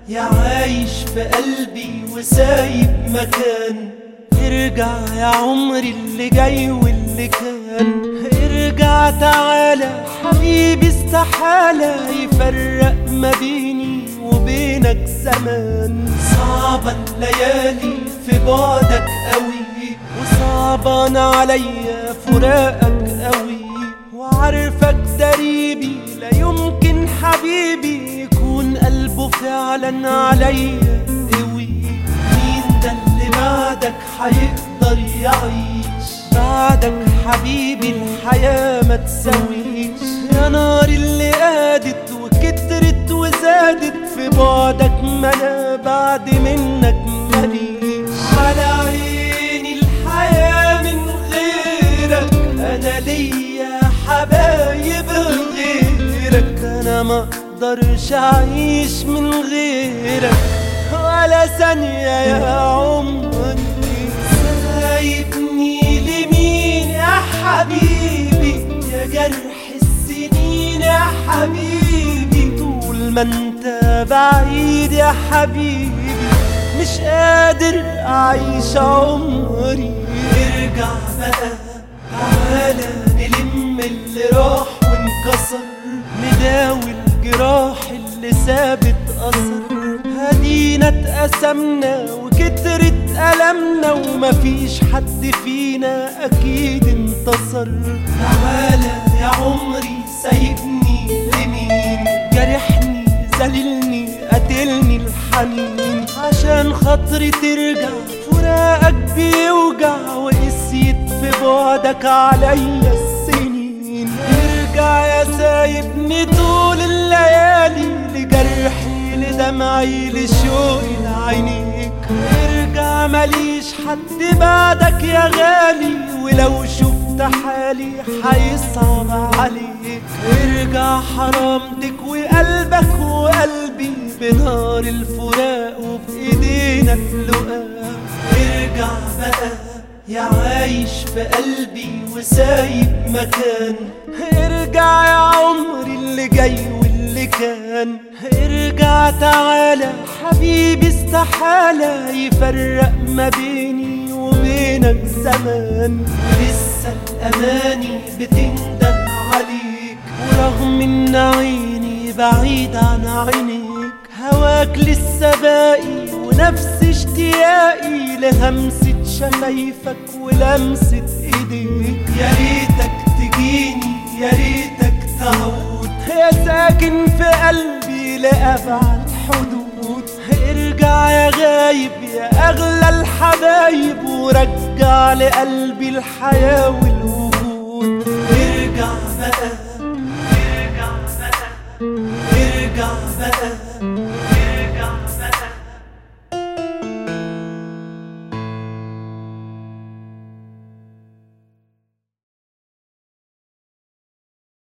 يا عايش في قلبي وسايب مكان ارجع يا عمري اللي جاي واللي كان ارجع تعالى حبيبي استحالة يفرق ما بيني وبينك زمان صعبة الليالي في بعدك قوي وصعبان عليا فراقك قوي وعارفك دريبي لا يمكن حبيبي يكون قلبه فعلا عليا قوي مين ده اللي بعدك حيقدر يعيش بعدك حبيبي الحياة ما تساويش يا نار اللي قادت وكترت وزادت في بعدك ما انا بعد منك ماليش على عيني الحياة من غيرك انا ليا حبايب غيرك انا ما اقدرش اعيش من غيرك ولا ثانية يا عمري سايبني لمين يا حبيبي يا جرح السنين يا حبيبي طول ما انت بعيد يا حبيبي مش قادر اعيش عمري ارجع بقى تعالى نلم اللي راح وانكسر نداوي الجراح اللي سابت اثر هدينا اتقسمنا وكترت ألمنا ومفيش حد فينا أكيد انتصر تعالى يا عمري سايبني لمين جرحني زللني قتلني الحنين عشان خاطري ترجع فراقك بيوجع وقسيت في بعدك عليا السنين ارجع يا سايبني طول الليالي لجرحي لدمعي لشوقي لعينيك ارجع ماليش حد بعدك يا غالي ولو شفت حالي حيصعب عليك ارجع حرام تكوي قلبك وقلبي بنار الفراق وبايدينا اللقاء ارجع بقى يا عايش في قلبي وسايب مكان ارجع يا عمري اللي جاي واللي كان ارجع تعالى حبيبي استحالة يفرق ما بيني وبينك زمان لسه الأماني بتندم عليك ورغم ان عيني بعيد عن عينيك هواك لسه باقي ونفس اشتياقي لهمسة شفايفك ولمسة ايديك يا ريتك تجيني يا ريتك تعود يا ساكن في قلبي لأبعد حدود ارجع يا غايب يا أغلى الحبايب ورجع لقلبي الحياة والوجود ارجع بقى ارجع بقى ارجع بقى